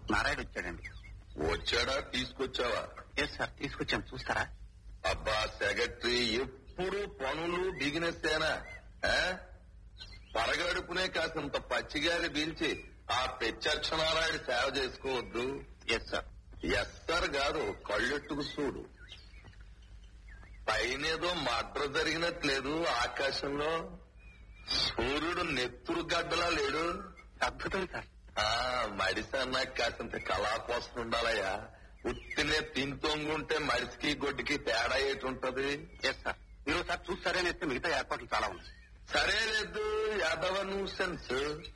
నారాయణ వచ్చాడండి వచ్చాడా తీసుకొచ్చావా ఎస్ సార్ తీసుకొచ్చాం చూస్తారా అబ్బా సెక్రటరీ ఎప్పుడు పనులు బిగినెస్తేనా ఆ? పరగడుపునే కాసింత పచ్చిగాలి పీల్చి ఆ పెచ్చక్షనారాయణ సేవ చేసుకోవద్దు ఎస్ సార్ ఎస్సర్ కాదు కళ్ళెట్టుకు చూడు పైనేదో మడ్ర జరిగినట్లేదు ఆకాశంలో సూర్యుడు నెత్తురు గడ్డలా లేడు అద్భుతం సార్ ఆ మడిసి అన్నాక కాసింత కళాపోసం ఉండాలయ్యా ఉత్తినే తింతొంగుంటే మడిసికి గొడ్డుకి తేడా ఏటుంటది ఎస్ సార్ మీరు సార్ చూస్తారని అయితే మిగతా ఏర్పాట్లు చాలా ఉన్నాయి సరే లేదు యాదవ న్యూసెన్స్